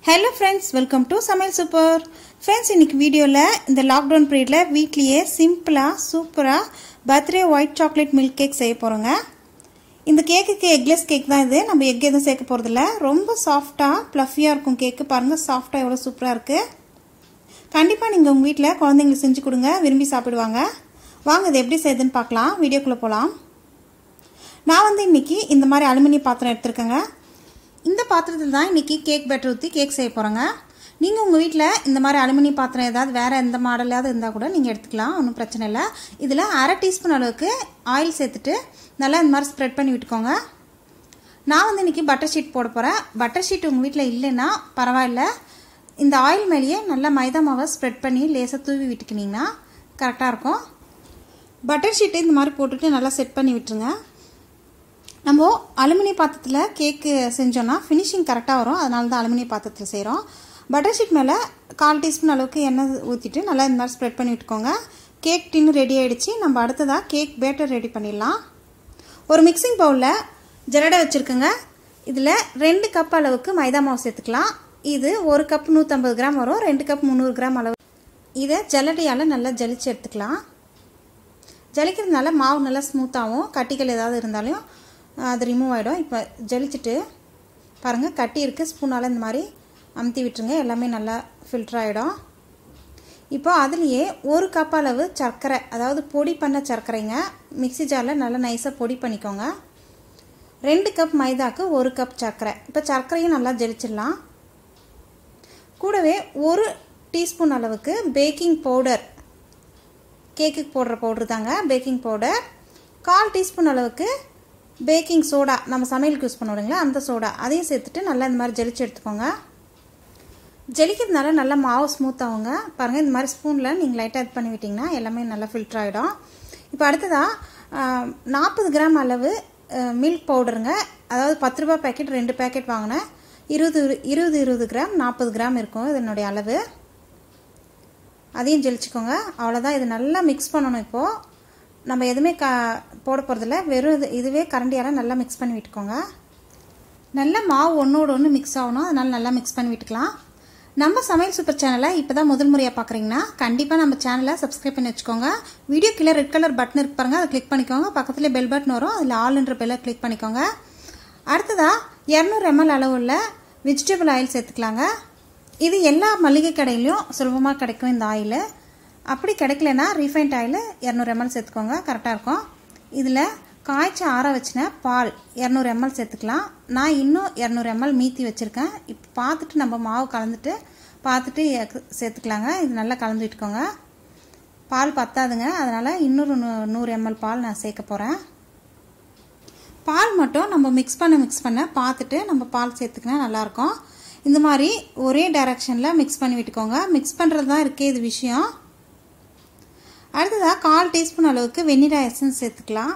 hello friends welcome to சமையல் super friends இன்னைக்கு வீடியோவில் இந்த லாக்டவுன் பீரியடில் வீட்லேயே சிம்பிளாக சூப்பராக birthday white chocolate milk cake செய்ய போகிறோங்க இந்த கேக்குக்கு எக்லெஸ் கேக் தான் இது நம்ம எக் எதுவும் சேர்க்க போகிறதில்ல ரொம்ப சாஃப்டாக ப்ளஃபியாக இருக்கும் கேக்கு பாருங்கள் சாஃப்டாக எவ்வளோ சூப்பராக இருக்குது கண்டிப்பாக நீங்கள் உங்கள் வீட்டில் குழந்தைங்களுக்கு செஞ்சு கொடுங்க விரும்பி சாப்பிடுவாங்க வாங்க இது எப்படி செய்யுதுன்னு பார்க்கலாம் வீடியோக்குள்ளே போகலாம் நான் வந்து இன்றைக்கி இந்த மாதிரி அலுமினிய பாத்திரம் எடுத்திருக்கேங்க இந்த பாத்திரத்தில் தான் இன்றைக்கி கேக் பேட்டர் ஊற்றி கேக் செய்ய போகிறோங்க நீங்கள் உங்கள் வீட்டில் இந்த மாதிரி அலுமினிய பாத்திரம் ஏதாவது வேறு எந்த மாடலாவது இருந்தால் கூட நீங்கள் எடுத்துக்கலாம் ஒன்றும் பிரச்சனை இல்லை இதில் அரை டீஸ்பூன் அளவுக்கு ஆயில் சேர்த்துட்டு நல்லா இந்த மாதிரி ஸ்ப்ரெட் பண்ணி விட்டுக்கோங்க நான் வந்து இன்றைக்கி பட்டர் ஷீட் போட போகிறேன் பட்டர் ஷீட் உங்கள் வீட்டில் இல்லைன்னா பரவாயில்ல இந்த ஆயில் மேலேயே நல்லா மைதா மாவை ஸ்ப்ரெட் பண்ணி லேசாக தூவி விட்டுக்கினீங்கன்னா கரெக்டாக இருக்கும் பட்டர் ஷீட்டை இந்த மாதிரி போட்டுட்டு நல்லா செட் பண்ணி விட்டுருங்க நம்ம அலுமினிய பாத்திரத்தில் கேக்கு செஞ்சோன்னா ஃபினிஷிங் கரெக்டாக வரும் அதனால தான் அலுமினிய பாத்திரத்தில் செய்கிறோம் பட்டர் ஷீட் மேலே கால் டீஸ்பூன் அளவுக்கு எண்ணெய் ஊற்றிட்டு நல்லா இந்த மாதிரி ஸ்ப்ரெட் பண்ணி விட்டுக்கோங்க கேக் டின்னு ரெடி ஆகிடுச்சு நம்ம அடுத்ததாக கேக் பேட்டர் ரெடி பண்ணிடலாம் ஒரு மிக்சிங் பவுலில் ஜரடை வச்சுருக்கோங்க இதில் ரெண்டு கப் அளவுக்கு மைதா மாவு சேர்த்துக்கலாம் இது ஒரு கப் நூற்றம்பது கிராம் வரும் ரெண்டு கப் முந்நூறு கிராம் அளவு இதை ஜல்லடையால் நல்லா ஜலிச்சு எடுத்துக்கலாம் ஜலிக்கிறதுனால மாவு நல்லா ஸ்மூத்தாகவும் கட்டிகள் ஏதாவது இருந்தாலும் அது ரிமூவ் ஆகிடும் இப்போ ஜலிச்சுட்டு பாருங்கள் கட்டி இருக்குது ஸ்பூனால் இந்த மாதிரி அமுத்தி விட்டுருங்க எல்லாமே நல்லா ஃபில்டர் ஆகிடும் இப்போ அதுலேயே ஒரு கப் அளவு சர்க்கரை அதாவது பொடி பண்ண சர்க்கரைங்க மிக்சி ஜாரில் நல்லா நைஸாக பொடி பண்ணிக்கோங்க ரெண்டு கப் மைதாக்கு ஒரு கப் சர்க்கரை இப்போ சர்க்கரையும் நல்லா ஜெலிச்சிடலாம் கூடவே ஒரு டீஸ்பூன் அளவுக்கு பேக்கிங் பவுடர் கேக்குக்கு போடுற பவுடர் தாங்க பேக்கிங் பவுடர் கால் டீஸ்பூன் அளவுக்கு பேக்கிங் சோடா நம்ம சமையலுக்கு யூஸ் பண்ணுவோங்களா அந்த சோடா அதையும் சேர்த்துட்டு நல்லா இந்த மாதிரி ஜெலிச்சு எடுத்துக்கோங்க ஜெலிக்கிறதுனால நல்லா மாவு ஸ்மூத் ஆகுங்க பாருங்கள் இந்த மாதிரி ஸ்பூனில் நீங்கள் லைட்டாக இது பண்ணி விட்டிங்கன்னா எல்லாமே நல்லா ஃபில்டர் ஆகிடும் இப்போ அடுத்ததாக நாற்பது கிராம் அளவு மில்க் பவுடருங்க அதாவது பத்து ரூபா பேக்கெட் ரெண்டு பேக்கெட் வாங்கினேன் இருபது இருபது இருபது கிராம் நாற்பது கிராம் இருக்கும் இதனுடைய அளவு அதையும் ஜெலிச்சுக்கோங்க அவ்வளோதான் இது நல்லா மிக்ஸ் பண்ணணும் இப்போது நம்ம எதுவுமே க போட போகிறதில்ல வெறும் இது இதுவே கரண்டியால் நல்லா மிக்ஸ் பண்ணி விட்டுக்கோங்க நல்லா மாவு ஒன்றோடு ஒன்று மிக்ஸ் ஆகணும் அதனால் நல்லா மிக்ஸ் பண்ணி விட்டுக்கலாம் நம்ம சமையல் சூப்பர் சேனலை இப்போ தான் முதல் முறையாக பார்க்குறீங்கன்னா கண்டிப்பாக நம்ம சேனலை சப்ஸ்கிரைப் பண்ணி வச்சுக்கோங்க வீடியோ கீழே ரெட் கலர் பட்டன் இருக்கு பாருங்கள் அதை கிளிக் பண்ணிக்கோங்க பக்கத்துலேயே பெல் பட்டன் வரும் அதில் ஆல்ன்ற பெல்லை கிளிக் பண்ணிக்கோங்க அடுத்ததாக இரநூறு எம்எல் அளவுள்ள வெஜிடபிள் ஆயில் சேர்த்துக்கலாங்க இது எல்லா மளிகை கடையிலையும் சுலபமாக கிடைக்கும் இந்த ஆயில் அப்படி கிடைக்கலனா ரீஃபைண்ட் ஆயில் இரநூறு எம்எல் சேர்த்துக்கோங்க கரெக்டாக இருக்கும் இதில் காய்ச்சி ஆற வச்சின பால் இரநூறு எம்எல் சேர்த்துக்கலாம் நான் இன்னும் இரநூறு எம்எல் மீத்தி வச்சுருக்கேன் இப்போ பார்த்துட்டு நம்ம மாவு கலந்துட்டு பார்த்துட்டு சேர்த்துக்கலாங்க இது நல்லா கலந்து விட்டுக்கோங்க பால் பத்தாதுங்க அதனால் இன்னொரு நூறு எம்எல் பால் நான் சேர்க்க போகிறேன் பால் மட்டும் நம்ம மிக்ஸ் பண்ண மிக்ஸ் பண்ண பார்த்துட்டு நம்ம பால் சேர்த்துக்கினா நல்லாயிருக்கும் இந்த மாதிரி ஒரே டைரக்ஷனில் மிக்ஸ் பண்ணி விட்டுக்கோங்க மிக்ஸ் பண்ணுறது தான் இருக்கே இது விஷயம் அடுத்ததாக கால் டீஸ்பூன் அளவுக்கு வெண்ணிலா எசன்ஸ் சேர்த்துக்கலாம்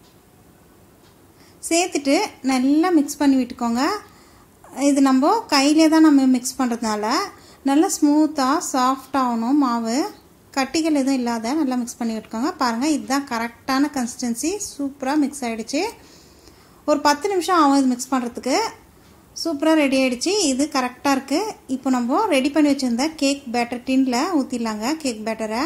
சேர்த்துட்டு நல்லா மிக்ஸ் பண்ணி விட்டுக்கோங்க இது நம்ம கையிலே தான் நம்ம மிக்ஸ் பண்ணுறதுனால நல்லா ஸ்மூத்தாக சாஃப்ட் ஆகணும் மாவு கட்டிகள் எதுவும் இல்லாத நல்லா மிக்ஸ் பண்ணி விட்டுக்கோங்க பாருங்கள் இதுதான் கரெக்டான கன்சிஸ்டன்சி சூப்பராக மிக்ஸ் ஆகிடுச்சு ஒரு பத்து நிமிஷம் ஆகும் இது மிக்ஸ் பண்ணுறதுக்கு சூப்பராக ரெடி ஆகிடுச்சு இது கரெக்டாக இருக்குது இப்போ நம்ம ரெடி பண்ணி வச்சுருந்த கேக் பேட்டர் டின்னில் ஊற்றிடலாங்க கேக் பேட்டரை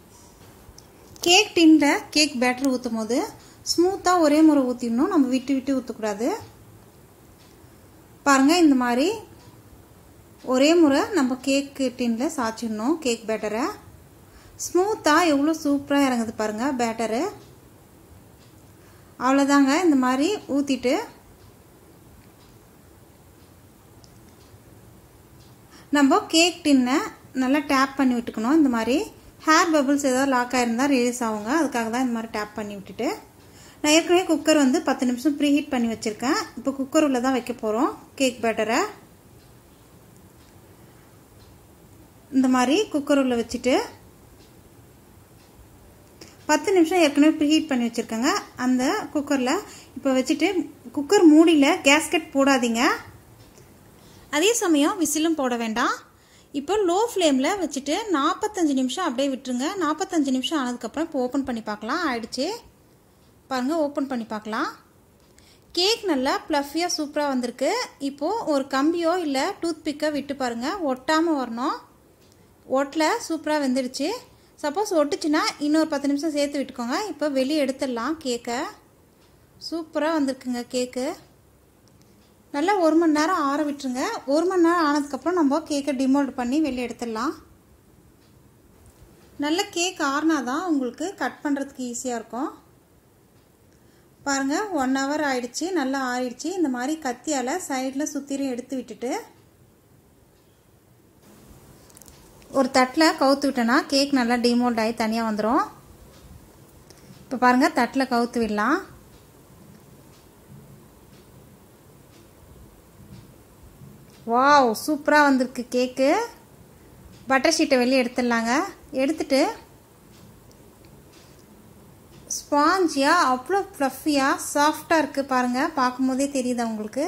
கேக் டின்னில் கேக் பேட்டர் ஊற்றும் போது ஸ்மூத்தாக ஒரே முறை ஊற்றிடணும் நம்ம விட்டு விட்டு ஊற்றக்கூடாது பாருங்கள் இந்த மாதிரி ஒரே முறை நம்ம கேக்கு டின்னில் சாய்ச்சிடணும் கேக் பேட்டரை ஸ்மூத்தாக எவ்வளோ சூப்பராக இறங்குது பாருங்கள் பேட்டரு அவ்வளோதாங்க இந்த மாதிரி ஊற்றிட்டு நம்ம கேக் டின்னை நல்லா டேப் பண்ணி விட்டுக்கணும் இந்த மாதிரி ஹேர் பபிள்ஸ் ஏதாவது லாக் ஆகிருந்தால் ரிலீஸ் ஆகுங்க அதுக்காக தான் இந்த மாதிரி டேப் பண்ணி விட்டுட்டு நான் ஏற்கனவே குக்கர் வந்து பத்து நிமிஷம் ப்ரீ ஹீட் பண்ணி வச்சுருக்கேன் இப்போ குக்கர் உள்ள தான் வைக்க போகிறோம் கேக் பேட்டரை இந்த மாதிரி குக்கர் உள்ள வச்சுட்டு பத்து நிமிஷம் ஏற்கனவே ப்ரீ ஹீட் பண்ணி வச்சுருக்கேங்க அந்த குக்கரில் இப்போ வச்சுட்டு குக்கர் மூடியில் கேஸ்கெட் போடாதீங்க அதே சமயம் விசிலும் போட வேண்டாம் இப்போ லோ ஃப்ளேமில் வச்சுட்டு நாற்பத்தஞ்சு நிமிஷம் அப்படியே விட்டுருங்க நாற்பத்தஞ்சு நிமிஷம் ஆனதுக்கப்புறம் இப்போ ஓப்பன் பண்ணி பார்க்கலாம் ஆயிடுச்சு பாருங்கள் ஓப்பன் பண்ணி பார்க்கலாம் கேக் நல்லா ப்ளஃபியாக சூப்பராக வந்திருக்கு இப்போது ஒரு கம்பியோ இல்லை டூத் பிக்கோ விட்டு பாருங்கள் ஒட்டாமல் வரணும் ஒட்டல சூப்பராக வெந்துடுச்சு சப்போஸ் ஒட்டுச்சுன்னா இன்னொரு பத்து நிமிஷம் சேர்த்து விட்டுக்கோங்க இப்போ வெளியே எடுத்துடலாம் கேக்கை சூப்பராக வந்திருக்குங்க கேக்கு நல்லா ஒரு மணி நேரம் ஆற விட்டுருங்க ஒரு மணி நேரம் ஆனதுக்கப்புறம் நம்ம கேக்கை டிமோல்ட் பண்ணி வெளியே எடுத்துடலாம் நல்ல கேக் ஆறுனா தான் உங்களுக்கு கட் பண்ணுறதுக்கு ஈஸியாக இருக்கும் பாருங்கள் ஒன் ஹவர் ஆயிடுச்சு நல்லா ஆறிடுச்சு இந்த மாதிரி கத்தியால் சைடில் சுற்றிலும் எடுத்து விட்டுட்டு ஒரு தட்டில் கவுத்து விட்டோன்னா கேக் நல்லா டிமோல்ட் ஆகி தனியாக வந்துடும் இப்போ பாருங்கள் தட்டில் கவுத்து விடலாம் வாவ் சூப்பராக வந்திருக்கு கேக்கு பட்டர் ஷீட்டை வெளியே எடுத்துடலாங்க எடுத்துட்டு ஸ்பாஞ்சியாக அவ்வளோ ஃப்ளஃபியாக சாஃப்டாக இருக்குது பாருங்கள் பார்க்கும்போதே தெரியுதா உங்களுக்கு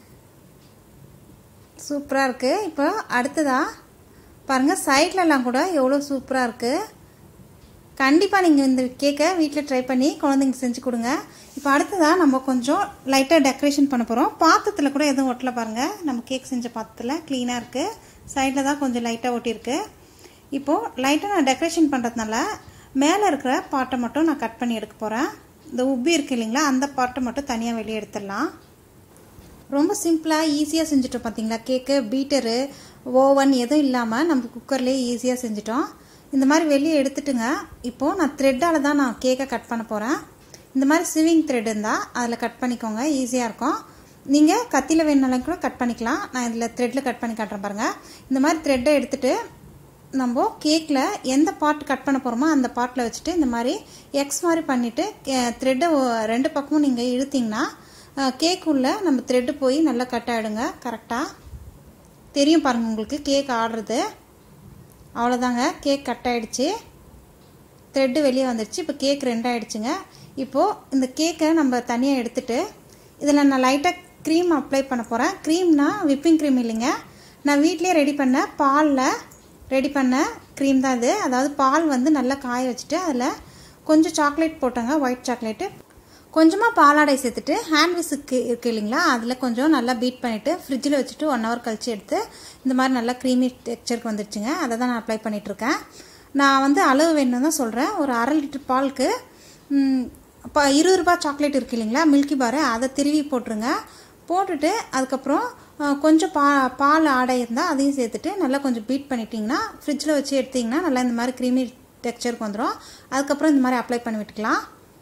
சூப்பராக இருக்குது இப்போ அடுத்ததாக பாருங்கள் சைட்லலாம் கூட எவ்வளோ சூப்பராக இருக்குது கண்டிப்பாக நீங்கள் இந்த கேக்கை வீட்டில் ட்ரை பண்ணி குழந்தைங்க செஞ்சு கொடுங்க இப்போ அடுத்ததாக நம்ம கொஞ்சம் லைட்டாக டெக்கரேஷன் பண்ண போகிறோம் பாத்திரத்தில் கூட எதுவும் ஒட்டல பாருங்கள் நம்ம கேக் செஞ்ச பாத்திரத்தில் க்ளீனாக இருக்குது சைடில் தான் கொஞ்சம் லைட்டாக ஒட்டியிருக்கு இப்போது லைட்டாக நான் டெக்கரேஷன் பண்ணுறதுனால மேலே இருக்கிற பாட்டை மட்டும் நான் கட் பண்ணி எடுக்க போகிறேன் இந்த உப்பி இருக்கு இல்லைங்களா அந்த பாட்டை மட்டும் தனியாக வெளியே எடுத்துடலாம் ரொம்ப சிம்பிளாக ஈஸியாக செஞ்சுட்டோம் பார்த்தீங்களா கேக்கு பீட்டரு ஓவன் எதுவும் இல்லாமல் நம்ம குக்கர்லேயே ஈஸியாக செஞ்சிட்டோம் இந்த மாதிரி வெளியே எடுத்துட்டுங்க இப்போது நான் த்ரெட்டால் தான் நான் கேக்கை கட் பண்ண போகிறேன் இந்த மாதிரி சிவிங் த்ரெட் இருந்தால் அதில் கட் பண்ணிக்கோங்க ஈஸியாக இருக்கும் நீங்கள் கத்தியில் வேணுனாலும் கூட கட் பண்ணிக்கலாம் நான் இதில் த்ரெட்டில் கட் பண்ணி காட்டுறேன் பாருங்கள் இந்த மாதிரி த்ரெட்டை எடுத்துகிட்டு நம்ம கேக்கில் எந்த பார்ட் கட் பண்ண போகிறோமோ அந்த பார்ட்டில் வச்சுட்டு இந்த மாதிரி எக்ஸ் மாதிரி பண்ணிவிட்டு த்ரெட்டை ரெண்டு பக்கமும் நீங்கள் இழுத்திங்கன்னா கேக் உள்ள நம்ம த்ரெட்டு போய் நல்லா கட் ஆகிடுங்க கரெக்டாக தெரியும் பாருங்கள் உங்களுக்கு கேக் ஆடுறது அவ்வளோதாங்க கேக் கட் ஆகிடுச்சு த்ரெட்டு வெளியே வந்துடுச்சு இப்போ கேக் ரெண்டாயிடுச்சுங்க இப்போது இந்த கேக்கை நம்ம தனியாக எடுத்துட்டு இதில் நான் லைட்டாக க்ரீம் அப்ளை பண்ண போகிறேன் க்ரீம்னா விப்பிங் க்ரீம் இல்லைங்க நான் வீட்லேயே ரெடி பண்ண பாலில் ரெடி பண்ண க்ரீம் தான் இது அதாவது பால் வந்து நல்லா காய வச்சுட்டு அதில் கொஞ்சம் சாக்லேட் போட்டோங்க ஒயிட் சாக்லேட்டு கொஞ்சமாக பாலாடை சேர்த்துட்டு ஹேண்ட் விஸ்க்கு இருக்குது இல்லைங்களா அதில் கொஞ்சம் நல்லா பீட் பண்ணிவிட்டு ஃப்ரிட்ஜில் வச்சுட்டு ஒன் ஹவர் கழிச்சு எடுத்து இந்த மாதிரி நல்லா க்ரீமி டெக்ஸ்சருக்கு வந்துடுச்சுங்க அதை தான் நான் அப்ளை பண்ணிகிட்ருக்கேன் நான் வந்து அளவு வேணும்னு தான் சொல்கிறேன் ஒரு அரை லிட்டர் பாலுக்கு இப்போ இருபது ரூபா சாக்லேட் இருக்குது இல்லைங்களா மில்கி பாரு அதை திருவி போட்டுருங்க போட்டுட்டு அதுக்கப்புறம் கொஞ்சம் பா பால் ஆடை இருந்தால் அதையும் சேர்த்துட்டு நல்லா கொஞ்சம் பீட் பண்ணிட்டீங்கன்னா ஃப்ரிட்ஜில் வச்சு எடுத்திங்கன்னா நல்லா இந்த மாதிரி க்ரீமி டெக்ஸ்சருக்கு வந்துடும் அதுக்கப்புறம் இந்த மாதிரி அப்ளை பண்ணி விட்டுக்கலாம்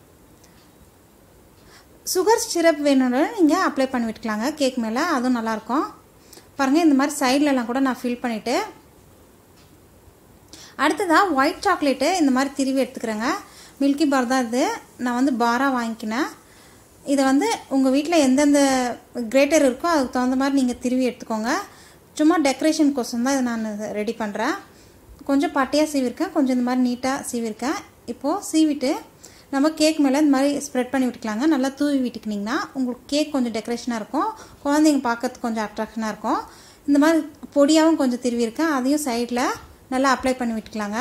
சுகர் சிரப் வேணும்னு நீங்கள் அப்ளை பண்ணி விட்டுக்கலாங்க கேக் மேலே அதுவும் நல்லாயிருக்கும் பாருங்கள் இந்த மாதிரி சைட்லலாம் கூட நான் ஃபில் பண்ணிவிட்டு அடுத்ததாக ஒயிட் சாக்லேட்டு இந்த மாதிரி திருவி எடுத்துக்கிறேங்க மில்கி பார் தான் இது நான் வந்து பாராக வாங்கிக்கினேன் இதை வந்து உங்கள் வீட்டில் எந்தெந்த கிரேட்டர் இருக்கோ அதுக்கு தகுந்த மாதிரி நீங்கள் திருவி எடுத்துக்கோங்க சும்மா டெக்கரேஷன் கோசம் தான் இதை நான் ரெடி பண்ணுறேன் கொஞ்சம் பட்டையாக சீவிருக்கேன் கொஞ்சம் இந்த மாதிரி நீட்டாக சீவிருக்கேன் இப்போது சீவிட்டு நம்ம கேக் மேலே இந்த மாதிரி ஸ்ப்ரெட் பண்ணி விட்டுக்கலாங்க நல்லா தூவி விட்டுக்கினிங்கன்னா உங்களுக்கு கேக் கொஞ்சம் டெக்கரேஷனாக இருக்கும் குழந்தைங்க பார்க்கறதுக்கு கொஞ்சம் அட்ராக்ஷனாக இருக்கும் இந்த மாதிரி பொடியாகவும் கொஞ்சம் திருவியிருக்கேன் அதையும் சைடில் நல்லா அப்ளை பண்ணி விட்டுக்கலாங்க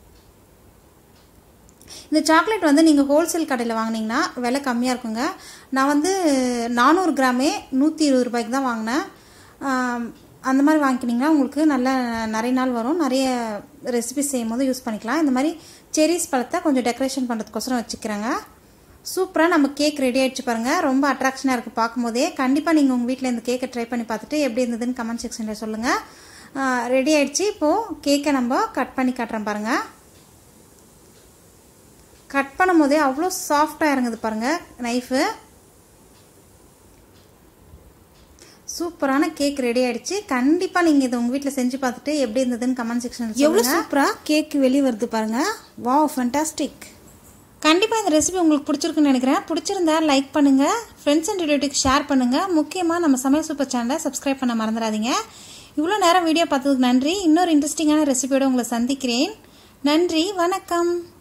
இந்த சாக்லேட் வந்து நீங்கள் ஹோல்சேல் கடையில் வாங்கினீங்கன்னா விலை கம்மியாக இருக்குங்க நான் வந்து நானூறு கிராமே நூற்றி இருபது ரூபாய்க்கு தான் வாங்கினேன் அந்த மாதிரி வாங்கிக்கினீங்கன்னா உங்களுக்கு நல்ல நிறைய நாள் வரும் நிறைய ரெசிபிஸ் செய்யும் போது யூஸ் பண்ணிக்கலாம் இந்த மாதிரி செரிஸ் பழத்தை கொஞ்சம் டெக்கரேஷன் பண்ணுறதுக்கோசரம் வச்சுக்கிறேங்க சூப்பராக நம்ம கேக் ரெடி ஆகிடுச்சு பாருங்கள் ரொம்ப அட்ராக்ஷனாக இருக்குது பார்க்கும்போதே கண்டிப்பாக நீங்கள் உங்கள் வீட்டில் இந்த கேக்கை ட்ரை பண்ணி பார்த்துட்டு எப்படி இருந்ததுன்னு கமெண்ட் செக்ஷனில் சொல்லுங்கள் ரெடி ஆகிடுச்சு இப்போது கேக்கை நம்ம கட் பண்ணி காட்டுறோம் பாருங்கள் கட் பண்ணும் போதே அவ்வளோ சாஃப்டாக இறங்குது பாருங்கள் நைஃபு சூப்பரான கேக் ரெடி ஆயிடுச்சு கண்டிப்பாக நீங்கள் இதை உங்கள் வீட்டில் செஞ்சு பார்த்துட்டு எப்படி இருந்ததுன்னு கமெண்ட் செக்ஷன் எவ்வளோ சூப்பராக கேக் வெளியே வருது பாருங்க வா ஃபண்டாஸ்டிக் கண்டிப்பாக இந்த ரெசிபி உங்களுக்கு பிடிச்சிருக்குன்னு நினைக்கிறேன் பிடிச்சிருந்தா லைக் பண்ணுங்கள் ஃப்ரெண்ட்ஸ் அண்ட் ரிலேட்டிவ்க்கு ஷேர் பண்ணுங்கள் முக்கியமாக நம்ம சமையல் சூப்பர் சேனலை சப்ஸ்கிரைப் பண்ண மறந்துடாதீங்க இவ்வளோ நேரம் வீடியோ பார்த்ததுக்கு நன்றி இன்னொரு இன்ட்ரெஸ்டிங்கான ரெசிபியோட உங்களை சந்திக்கிறேன் நன்றி வணக்கம்